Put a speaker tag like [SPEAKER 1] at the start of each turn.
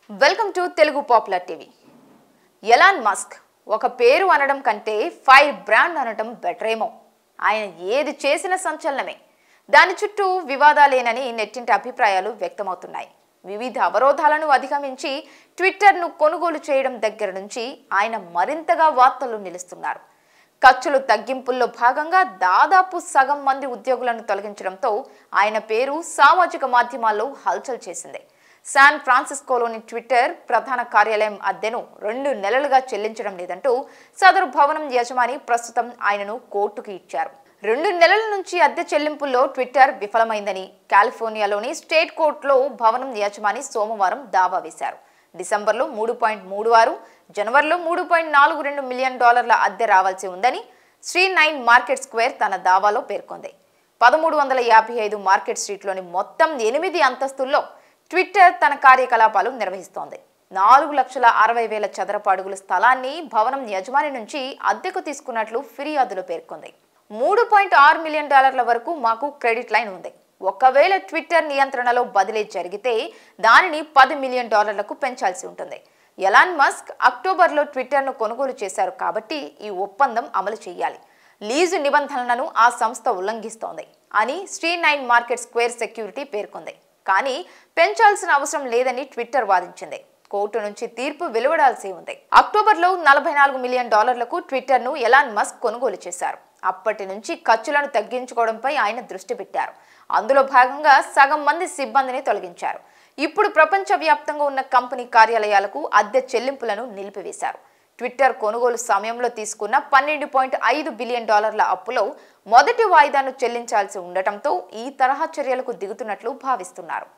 [SPEAKER 1] welcome to Telugu popular TV Elon Musk ఒక పేరు అనడం కంటే ఫైర్ బ్రాండ్ అనడం బెటర్ ఏమో ఆయన ఏది చేసిన సంచలనమే దాని చుట్టూ వివాదాలేనని నెట్టింటి అభిప్రాయాలు వ్యక్తమవుతున్నాయి వివిధ అవరోధాలను అధిగమించి ట్విట్టర్ను కొనుగోలు చేయడం దగ్గర నుంచి ఆయన మరింతగా వార్తల్లో నిలుస్తున్నారు ఖర్చులు తగ్గింపుల్లో భాగంగా దాదాపు సగం మంది ఉద్యోగులను తొలగించడంతో ఆయన పేరు సామాజిక మాధ్యమాల్లో హల్చల్ చేసింది శాన్ ఫ్రాన్సిస్కోలోని ట్విట్టర్ ప్రధాన కార్యాలయం అద్దెను రెండు నెలలుగా చెల్లించడం లేదంటూ సదరు భవనం యజమాని ప్రస్తుతం ఆయనను కోర్టుకు ఇచ్చారు రెండు నెలల నుంచి అద్దె చెల్లింపుల్లో ట్విట్టర్ విఫలమైందని కాలిఫోర్నియాలోని స్టేట్ కోర్టులో భవనం యజమాని సోమవారం దావా వేశారు డిసెంబర్లో మూడు పాయింట్ మూడు ఆరు జనవరిలో మూడు పాయింట్ నాలుగు రెండు మిలియన్ డాలర్ల అద్దె రావాల్సి ఉందని శ్రీ నైన్ మార్కెట్ స్క్వేర్ తన దావాలో పేర్కొంది పదమూడు వందల యాభై ఐదు మార్కెట్ స్ట్రీట్లోని మొత్తం ఎనిమిది అంతస్తుల్లో ట్విట్టర్ తన కార్యకలాపాలు నిర్వహిస్తోంది నాలుగు లక్షల అరవై వేల చదరపు అడుగుల స్థలాన్ని భవనం యజమాని నుంచి అద్దెకు తీసుకున్నట్లు ఫిర్యాదులో పేర్కొంది మూడు పాయింట్ ఆరు మిలియన్ డాలర్ల వరకు మాకు క్రెడిట్ లైన్ ఉంది ఒకవేళ ట్విట్టర్ నియంత్రణలో బదిలీ జరిగితే దానిని పది మిలియన్ డాలర్లకు పెంచాల్సి ఉంటుంది ఎలాన్ మస్క్ అక్టోబర్లో ట్విట్టర్ను కొనుగోలు చేశారు కాబట్టి ఈ ఒప్పందం అమలు చేయాలి లీజు నిబంధనలను ఆ సంస్థ ఉల్లంఘిస్తోంది అని Shri nine market square security పేర్కొంది కానీ పెంచాల్సిన అవసరం లేదని ట్విట్టర్ వాదించింది కోర్టు నుంచి తీర్పు వెలువడాల్సి ఉంది అక్టోబర్లో నలభై నాలుగు మిలియన్ డాలర్లకు ట్విట్టర్ను ఎలాన్ మస్క్ కొనుగోలు చేశారు అప్పటి నుంచి ఖర్చులను తగ్గించుకోవడంపై ఆయన దృష్టి పెట్టారు అందులో భాగంగా సగం మంది సిబ్బందిని తొలగించారు ఇప్పుడు ప్రపంచవ్యాప్తంగా ఉన్న కంపెనీ కార్యాలయాలకు అద్దె చెల్లింపులను నిలిపివేశారు ట్విట్టర్ కొనుగోలు సమయంలో తీసుకున్న పన్నెండు పాయింట్ ఐదు బిలియన్ డాలర్ల అప్పులో మొదటి వాయిదాను చెల్లించాల్సి ఉండటంతో ఈ తరహా చర్యలకు దిగుతున్నట్లు భావిస్తున్నారు